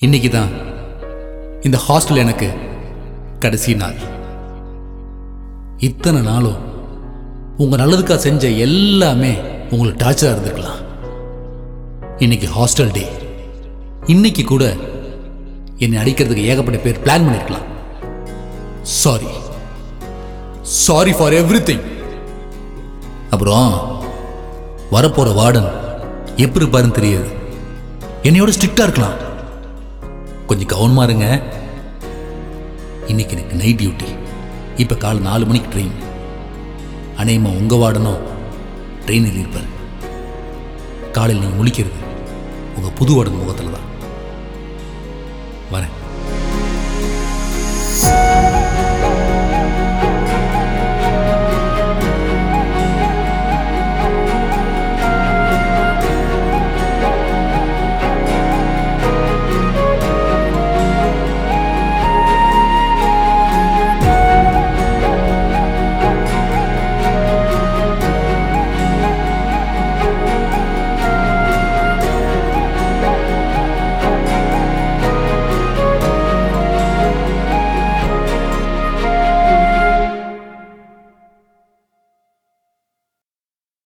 இன்னைக்கு தான் இந்த ஹாஸ்டல் எனக்கு கடைசி நாள் இத்தனை நாளும் உங்க நல்லதுக்காக செஞ்ச எல்லாமே உங்களுக்கு டார்ச்சரா இருந்திருக்கலாம் இன்னைக்கு ஹாஸ்டல் டே இன்னைக்கு கூட என்னை அடிக்கிறதுக்கு ஏகப்பட்ட பேர் பிளான் பண்ணிருக்கலாம் சாரி சாரி ஃபார் எவ்ரி அப்புறம் வரப்போற வார்டன் எப்படி இருப்பாருன்னு தெரியாது என்னையோட ஸ்ட்ரிக்டா இருக்கலாம் கொஞ்சம் கவனமா இருங்க இன்னைக்கு எனக்கு நைட் டியூட்டி இப்போ காலை நாலு மணிக்கு ட்ரெயின் அநேகமா உங்க வார்டனும் ட்ரெயினில் இருப்பார் காலையில் நீங்கள் முழிக்கிறது உங்க புது வார்டன் முகத்தில் தான் வரேன்